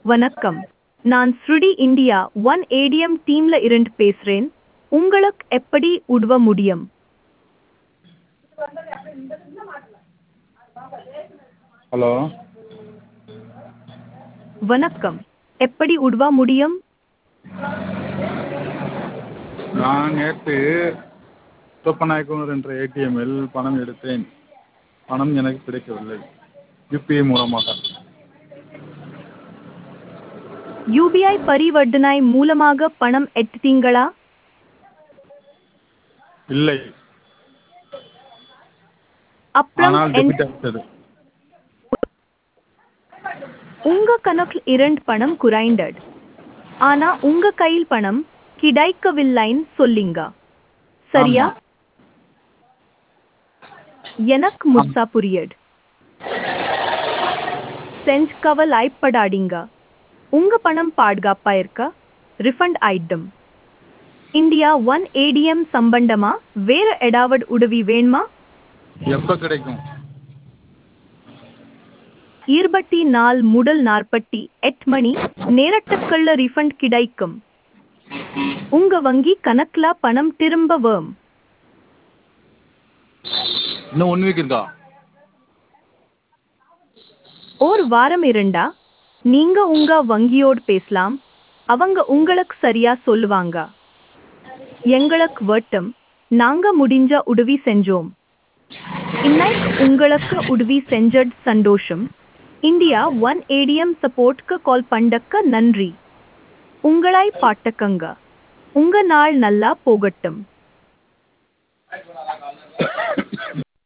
வணக்கம் நான் ஸ்ருடி இந்தியா ஒன் ஏடிஎம் டீம்ல இருந்து பேசுறேன் உங்களுக்கு எப்படி உதவ முடியும் ஹலோ வணக்கம் எப்படி உதவ முடியும் நான் நேற்று தோப்பநாயக்கனூர் என்ற ஏடிஎம்மில் பணம் எடுத்தேன் பணம் எனக்கு கிடைக்கவில்லை யூபிஐ மூலமாக யூபிஐ பரிவர்த்தனை மூலமாக பணம் எடுத்தீங்களா இல்லை அப்புறம் ஆனால் என்- டெபிட் ஆகிட்டது உங்க கணக்கில் இரண்டு பணம் குறைந்தது ஆனா உங்க கையில் பணம் கிடைக்கவில்லைன்னு சொல்லிங்க சரியா ஆமா. எனக்கு முழுசா புரியுது செஞ்சு கவலைப்படாதீங்க உங்க பணம் பாதுகாப்பா இருக்க ரிஃபண்ட் ஆயிடும் இந்தியா ஒன் ஏடிஎம் சம்பந்தமா வேற ஏதாவது உதவி வேணுமா எப்போ கிடைக்கும் இருபத்தி நாள் முதல் நாற்பத்தி எட்டு மணி நேரத்துக்குள்ள ரிஃபண்ட் கிடைக்கும் உங்க வங்கி கணக்குல பணம் திரும்ப வரும் இன்னும் ஒன் வீக் இருக்கா ஒரு வாரம் இருந்தா நீங்க உங்க வங்கியோடு பேசலாம் அவங்க உங்களுக்கு சரியா சொல்லுவாங்க எங்களுக்கு வட்டம் நாங்க முடிஞ்ச உதவி செஞ்சோம் இன்னைக்கு உங்களுக்கு உதவி செஞ்சது சந்தோஷம் இந்தியா ஒன் ஏடிஎம் சப்போர்ட்க்கு கால் பண்ணக்க நன்றி உங்களை பாட்டக்கங்க உங்க நாள் நல்லா போகட்டும்